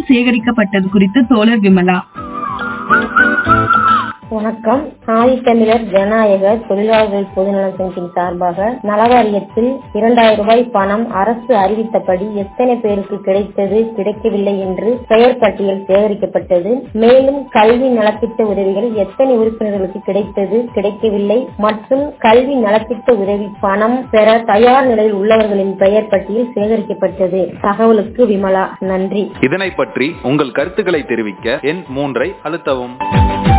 சேகரிக்கப்பட்டது குறித்து தோழர் விமலா வணக்கம் ஆதித்தமிழர் ஜனநாயக தொழிலாளர்கள் பொதுநல சங்கத்தின் சார்பாக நலவாரியத்தில் இரண்டாயிரம் ரூபாய் பணம் அரசு அறிவித்தபடி எத்தனை பேருக்கு கிடைத்தது கிடைக்கவில்லை என்று பெயர் பட்டியல் சேகரிக்கப்பட்டது மேலும் கல்வி நலத்திட்ட உதவிகள் எத்தனை உறுப்பினர்களுக்கு கிடைத்தது கிடைக்கவில்லை மற்றும் கல்வி நலத்திட்ட உதவி பணம் பெற தயார் நிலையில் உள்ளவர்களின் பெயர் பட்டியல் சேகரிக்கப்பட்டது தகவலுக்கு விமலா நன்றி இதனை பற்றி உங்கள் கருத்துக்களை தெரிவிக்க எண் மூன்றை அழுத்தவும்